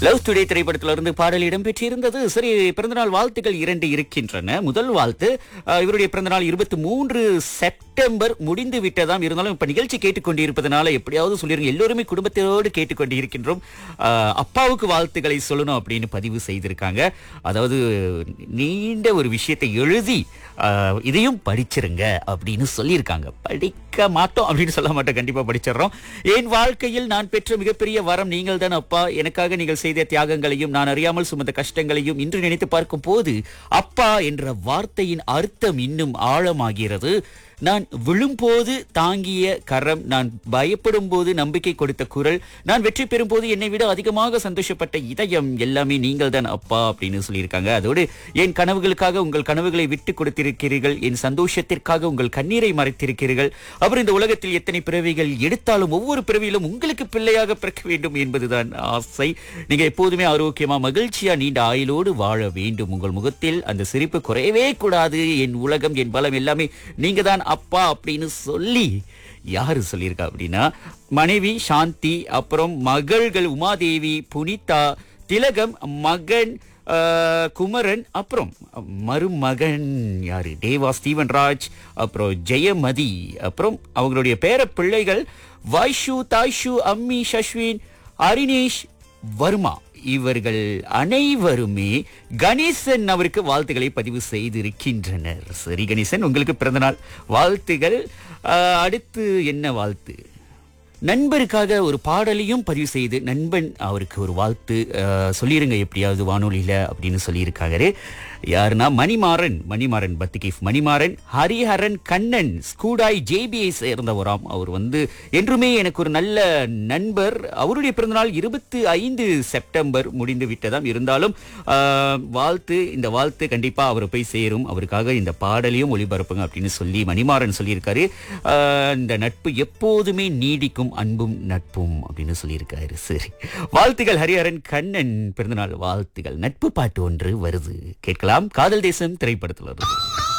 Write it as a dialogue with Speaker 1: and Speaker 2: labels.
Speaker 1: love today திரைப்படத்திலிருந்து பாடல் இடம்பெற்றிருந்தது சரி பிறந்தநாள் வாழ்த்துக்கள் இரண்டு இருக்கின்றன முதல் வாழ்த்து அஹ், இவருடைய பிறந்தநாள் இருபத்தி மூன்று செப்டம்பர் முடிந்து விட்டதாம் இருந்தாலும் இப்ப நிகழ்ச்சி கேட்டுக்கொண்டிருப்பதனால எப்படியாவது சொல்லிருங்க எல்லோருமே குடும்பத்தோடு கேட்டுக்கொண்டு இருக்கின்றோம் அஹ், அப்பாவுக்கு வாழ்த்துக்களை சொல்லணும் அப்படின்னு பதிவு செய்திருக்காங்க அதாவது நீண்ட ஒரு விஷயத்தை எழுதி அஹ், இதையும் படிச்சிருங்க அப்படின்னு சொல்லியிருக்காங்க படிக்க மாட்டோம் அப்படின்னு சொல்ல மாட்டோம் கண்டிப்பா படிச்சிடுறோம் என் வாழ்க்கையில் நான் பெற்ற மிகப்பெரிய வரம் நீங்கள் தான் அப்பா எனக்காக நீங்கள் செய்த தியாகங்களையும் நான் அறியாமல் சுமந்த கஷ்டங்களையும் இன்று நினைத்து பார்க்கும் போது அப்பா என்ற வார்த்தையின் அர்த்தம் இன்னும் ஆழமாகிறது நான் விழும்போது தாங்கிய கரம் நான் பயப்படும் போது நம்பிக்கை கொடுத்த குரல் நான் வெற்றி பெறும் போது என்னை விட அதிகமாக சந்தோஷப்பட்ட இதயம் எல்லாமே நீங்கள் தான் அப்பா அப்படின்னு சொல்லியிருக்காங்க அதோடு என் கனவுகளுக்காக உங்கள் கனவுகளை விட்டு கொடுத்திருக்கிறீர்கள் என் சந்தோஷத்திற்காக உங்கள் கண்ணீரை மறைத்திருக்கிறீர்கள் அப்புறம் இந்த உலகத்தில் எத்தனை பிறவிகள் எடுத்தாலும் ஒவ்வொரு பிறவியிலும் உங்களுக்கு பிள்ளையாக பிறக்க வேண்டும் என்பதுதான் ஆசை நீங்க எப்போதுமே ஆரோக்கியமா மகிழ்ச்சியா நீண்ட ஆயுளோடு வாழ வேண்டும் உங்கள் முகத்தில் அந்த சிரிப்பு குறையவே கூடாது என் உலகம் என் பலம் எல்லாமே நீங்க தான் அப்பா அப்படின்னு சொல்லி யாரு சொல்லியிருக்கா அப்படின்னா மனைவி சாந்தி அப்புறம் மகள்கள் உமாதேவி புனிதா திலகம் மகன் ஆஹ், குமரன் அப்புறம் மருமகன் யாரு தேவா ஸ்டீவன் ராஜ் அப்புறம் ஜெயமதி அப்புறம் அவங்களுடைய பேர பிள்ளைகள் வைஷு தாய்ஷு அம்மி சஷ்வின் அரினேஷ் வர்மா இவர்கள் அனைவருமே கணேசன் அவருக்கு வாழ்த்துக்களை பதிவு செய்திருக்கின்றனர் சரி கணேசன் உங்களுக்கு பிறந்தநாள் வாழ்த்துகள் ஆஹ், அடுத்து என்ன வாழ்த்து நண்பருக்காக ஒரு பாடலையும் பதிவு செய்து நண்பன் அவருக்கு ஒரு வாழ்த்து ஆஹ், சொல்லிருங்க எப்படியாவது வானொலியில அப்படின்னு சொல்லியிருக்காரு யாருன்னா மணிமாறன் மணிமாறன் பத்திகிஃப் மணிமாறன் ஹரிஹரன் கண்ணன் ஸ்கூடாய் ஜேபிஐ சேர்ந்தவராம் அவர் வந்து என்றுமே எனக்கு ஒரு நல்ல நண்பர் அவருடைய பிறந்தநாள் இருபத்தி ஐந்து செப்டம்பர் முடிந்து விட்டதாம் இருந்தாலும் ஆஹ், வாழ்த்து இந்த வாழ்த்து கண்டிப்பா அவர் போய் சேரும் அவருக்காக இந்த பாடலையும் ஒளிபரப்புங்க அப்படின்னு சொல்லி மணிமாறன் சொல்லியிருக்காரு ஆஹ், இந்த நட்பு எப்போதுமே நீடிக்கும் அன்பும் நட்பும் அப்படின்னு சொல்லியிருக்காரு சரி வாழ்த்துகள் ஹரிஹரன் கண்ணன் பிறந்தநாள் வாழ்த்துகள் நட்பு பாட்டு ஒன்று வருது கேட்கலாம் காதல் தேசம் திரைப்படத்தில் இருந்து